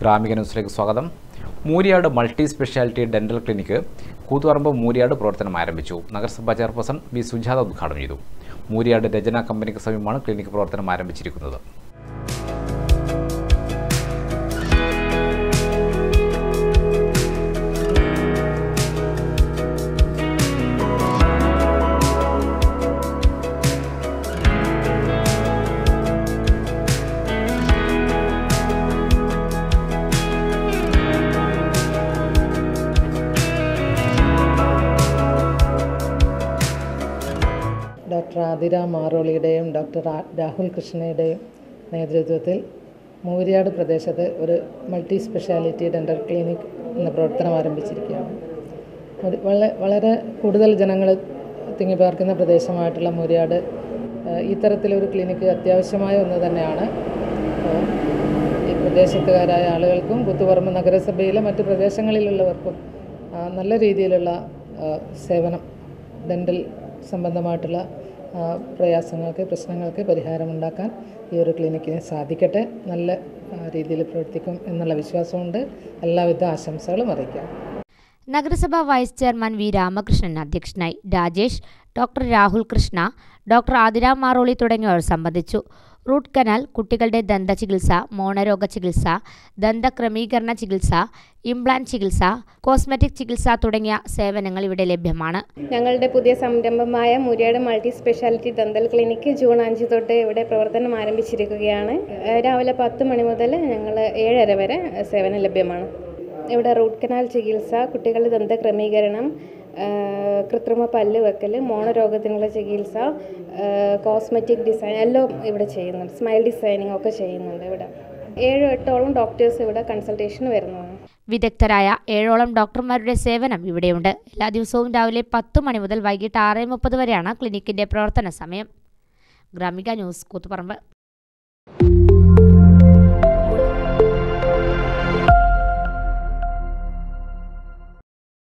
ഗ്രാമിക ന്യൂസിലേക്ക് സ്വാഗതം Mooriyad multi speciality dental clinic Koothuparamba Mooriyad പ്രവർത്തനം ആരംഭിച്ചു നഗരസഭാ ചെയർപേഴ്സൺ ബി സുജാത ഉദ്ഘാടനം ചെയ്തു മൂരിയാട് രചന കമ്പനിക്ക് സമീപമാണ് ക്ലിനിക്ക് പ്രവർത്തനം ആരംഭിച്ചിരിക്കുന്നത് ഡോക്ടർ ആതിര മാറോളിയുടെയും ഡോക്ടർ ആ- രാഹുൽ കൃഷ്ണയുടെയും നേതൃത്വത്തിൽ മൂരിയാട് പ്രദേശത്ത് ഒരു മൾട്ടി സ്പെഷ്യാലിറ്റി ഡെൻ്റൽ ക്ലിനിക് എന്ന പ്രവർത്തനം ആരംഭിച്ചിരിക്കുകയാണ് ഒരു വളരെ വളരെ കൂടുതൽ ജനങ്ങൾ തിങ്ങിപ്പാർക്കുന്ന പ്രദേശമായിട്ടുള്ള മൂരിയാട് ഏഹ്, ഇത്തരത്തിലൊരു ക്ലിനിക്ക് അത്യാവശ്യമായ ഒന്ന് തന്നെയാണ് ഏഹ്, ഈ പ്രദേശത്തുകാരായ ആളുകൾക്കും കുത്തുപറമ്പ് നഗരസഭയിലെ മറ്റ് പ്രദേശങ്ങളിലുള്ളവർക്കും ആ, നല്ല രീതിയിലുള്ള ആ, സേവനം ഡെൻ്റൽ സംബന്ധമായിട്ടുള്ള ആ, പ്രയാസങ്ങൾക്ക് പ്രശ്നങ്ങൾക്ക് പരിഹാരമുണ്ടാക്കാൻ ഈ ഒരു ക്ലിനിക്കിന് സാധിക്കട്ടെ നല്ല ആ, രീതിയിൽ പ്രവർത്തിക്കും എന്നുള്ള വിശ്വാസമുണ്ട് എല്ലാവിധ ആശംസകളും അറിയിക്കാം നഗരസഭാ വൈസ് ചെയർമാൻ വി രാമകൃഷ്ണൻ അധ്യക്ഷനായി രാജേഷ് ഡോക്ടർ രാഹുൽ കൃഷ്ണ ഡോക്ടർ ആതിര മാറോളി തുടങ്ങിയവർ സംബന്ധിച്ചു റൂട്ട് കനാൽ കുട്ടികളുടെ ദന്ത ചികിത്സ മോണരോഗ ചികിത്സ ദന്തക്രമീകരണ ചികിത്സ ഇംപ്ലാന്റ് ചികിത്സ കോസ്മെറ്റിക് ചികിത്സ തുടങ്ങിയ സേവനങ്ങൾ ഇവിടെ ലഭ്യമാണ് ഞങ്ങളുടെ പുതിയ സംരംഭമായ Muriyad multi speciality dental clinic June അഞ്ച് തൊട്ട് ഇവിടെ പ്രവർത്തനം ആരംഭിച്ചിരിക്കുകയാണ് ഏഹ് രാവിലെ പത്ത് മണി മുതൽ ഞങ്ങൾ ഏഴര വരെ സേവനം ലഭ്യമാണ് ഇവിടെ റൂട്ട് കനാൽ ചികിത്സ കുട്ടികളുടെ ദന്തക്രമീകരണം ഏഹ് കൃത്രിമ പല്ല് വെക്കൽ മോണരോഗത്തിനുള്ള ചികിത്സ ഏഹ് കോസ്മെറ്റിക് ഡിസൈൻ എല്ലാം ഇവിടെ ചെയ്യുന്നുണ്ട് സ്മൈൽ ഡിസൈനിങ് ഒക്കെ ചെയ്യുന്നുണ്ട് ഇവിടെ ഏഴ് എട്ടോളം ഡോക്ടേഴ്സ് ഇവിടെ കൺസൾട്ടേഷന് വരുന്നതാണ് വിദഗ്ധരായ ഏഴോളം ഡോക്ടർമാരുടെ സേവനം ഇവിടെയുണ്ട് എല്ലാ ദിവസവും രാവിലെ പത്ത് മണി മുതൽ വൈകിട്ട് ആറ് മുപ്പത് വരെയാണ് ക്ലിനിക്കിന്റെ പ്രവർത്തന സമയം ഗ്രാമിക ന്യൂസ് കൂത്തുപറമ്പ്